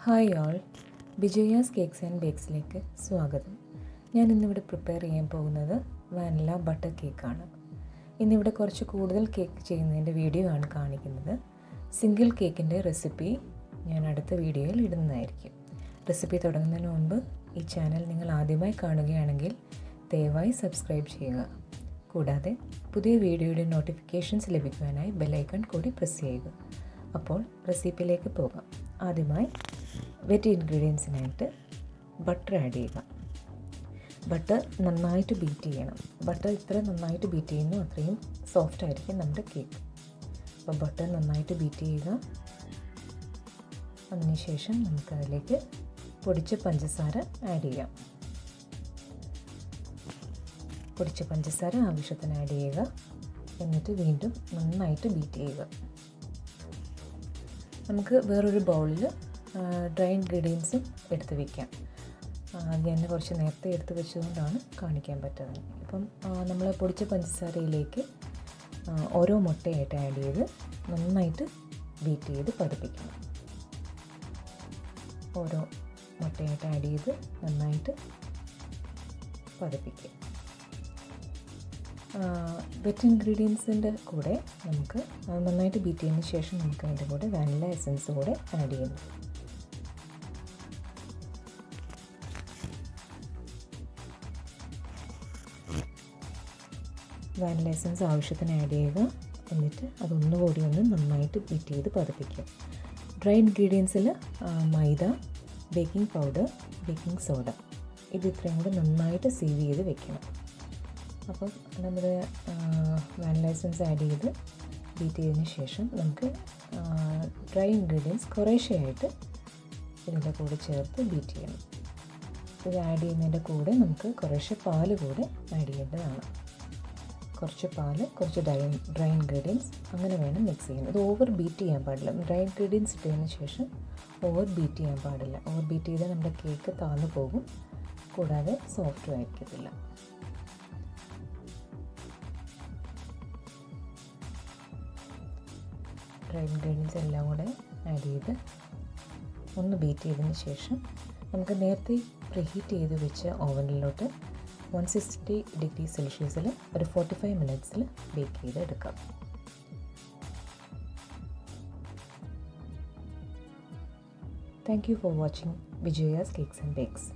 hi all Vijaya's cakes and ബേക്സിലേക്ക് സ്വാഗതം ഞാൻ ഇന്നിവിടെ പ്രിപ്പയർ ചെയ്യാൻ പോകുന്നത് വാനില ബട്ടർ കേക്കാണ് ഇന്നിവിടെ കുറച്ച് കൂടുതൽ കേക്ക് ചെയ്യുന്നതിൻ്റെ വീഡിയോ ആണ് കാണിക്കുന്നത് സിംഗിൾ കേക്കിൻ്റെ റെസിപ്പി ഞാൻ അടുത്ത വീഡിയോയിൽ ഇടുന്നതായിരിക്കും റെസിപ്പി തുടങ്ങുന്നതിന് മുമ്പ് ഈ ചാനൽ നിങ്ങൾ ആദ്യമായി കാണുകയാണെങ്കിൽ ദയവായി സബ്സ്ക്രൈബ് ചെയ്യുക കൂടാതെ പുതിയ വീഡിയോയുടെ നോട്ടിഫിക്കേഷൻസ് ലഭിക്കുവാനായി ബെല്ലൈക്കൺ കൂടി പ്രസ് ചെയ്യുക അപ്പോൾ റെസിപ്പിയിലേക്ക് പോകാം ആദ്യമായി വെറ്റ് ഇൻഗ്രീഡിയൻസിനായിട്ട് ബട്ടർ ആഡ് ചെയ്യുക ബട്ടർ നന്നായിട്ട് ബീറ്റ് ചെയ്യണം ബട്ടർ ഇത്ര നന്നായിട്ട് ബീറ്റ് ചെയ്യുന്നു അത്രയും സോഫ്റ്റ് ആയിരിക്കും നമ്മുടെ കേക്ക് അപ്പോൾ ബട്ടർ നന്നായിട്ട് ബീറ്റ് ചെയ്യുക അതിനുശേഷം നമുക്കതിലേക്ക് പൊടിച്ച പഞ്ചസാര ആഡ് ചെയ്യാം പൊടിച്ച പഞ്ചസാര ആവശ്യത്തിന് ആഡ് ചെയ്യുക എന്നിട്ട് വീണ്ടും നന്നായിട്ട് ബീറ്റ് ചെയ്യുക നമുക്ക് വേറൊരു ബൗളിൽ ഡ്രൈ ഇൻഗ്രീഡിയൻസും എടുത്ത് വയ്ക്കാം ഞാൻ കുറച്ച് നേരത്തെ എടുത്ത് വെച്ചതുകൊണ്ടാണ് കാണിക്കാൻ പറ്റുന്നത് ഇപ്പം നമ്മൾ പൊടിച്ച പഞ്ചസാരയിലേക്ക് ഓരോ മുട്ടയായിട്ട് ആഡ് ചെയ്ത് നന്നായിട്ട് ബീറ്റ് ചെയ്ത് പതിപ്പിക്കണം ഓരോ മുട്ടയായിട്ട് ആഡ് ചെയ്ത് നന്നായിട്ട് പതിപ്പിക്കുക വെറ്റ് ഇൻഗ്രീഡിയൻസിൻ്റെ കൂടെ നമുക്ക് നന്നായിട്ട് ബീറ്റ് ചെയ്തതിന് ശേഷം നമുക്ക് അതിൻ്റെ കൂടെ വാനില എസൻസ് കൂടെ ആഡ് ചെയ്യുന്നു വാനില എസൻസ് ആവശ്യത്തിന് ആഡ് ചെയ്യുക എന്നിട്ട് അതൊന്നുകൂടി ഒന്ന് നന്നായിട്ട് ബീറ്റ് ചെയ്ത് പതിപ്പിക്കുക ഡ്രൈ ഇൻഗ്രീഡിയൻസിൽ maida baking powder baking soda ഇത് ഇത്രയും കൂടെ നന്നായിട്ട് സീവ് ചെയ്ത് വെക്കണം അപ്പം നമ്മുടെ വാനില എസൻസ് ആഡ് ചെയ്ത് ബീറ്റ് ചെയ്തതിന് ശേഷം നമുക്ക് ഡ്രൈ ഇൻഗ്രീഡിയൻസ് കുറേശ്ശെയായിട്ട് ഇതിൻ്റെ കൂടെ ചേർത്ത് ബീറ്റ് ചെയ്യണം ഇത് ആഡ് ചെയ്യുന്നതിൻ്റെ കൂടെ നമുക്ക് കുറേശ്ശെ പാല് കൂടെ ആഡ് ചെയ്യേണ്ടതാണ് കുറച്ച് പാല് കുറച്ച് ഡ്രൈ ഡ്രൈ ഇൻഗ്രീഡിയൻസ് അങ്ങനെ വേണം മിക്സ് ചെയ്യാൻ ഇത് ഓവർ ബീറ്റ് ചെയ്യാൻ പാടില്ല ഡ്രൈ ഇൻഗ്രീഡിയൻസ് ഇട്ടതിന് ശേഷം ഓവർ ബീറ്റ് ചെയ്യാൻ പാടില്ല ഓവർ ബീറ്റ് ചെയ്താൽ നമ്മുടെ കേക്ക് താന്നു പോകും കൂടാതെ സോഫ്റ്റും ആയിരിക്കത്തില്ല ഡ്രൈ ഇൻഗ്രീഡിയൻസ് എല്ലാം കൂടെ ആഡ് ചെയ്ത് ഒന്ന് ബീറ്റ് ചെയ്തതിന് ശേഷം നമുക്ക് നേരത്തെ പ്രീഹീറ്റ് ചെയ്ത് വെച്ച ഓവനിലോട്ട് വൺ സിക്സ്റ്റി ഡിഗ്രി സെൽഷ്യസിൽ ഒരു ഫോർട്ടി ഫൈവ് മിനിറ്റ്സിൽ ബേക്ക് ചെയ്ത് എടുക്കാം thank you for watching Vijaya's cakes and bakes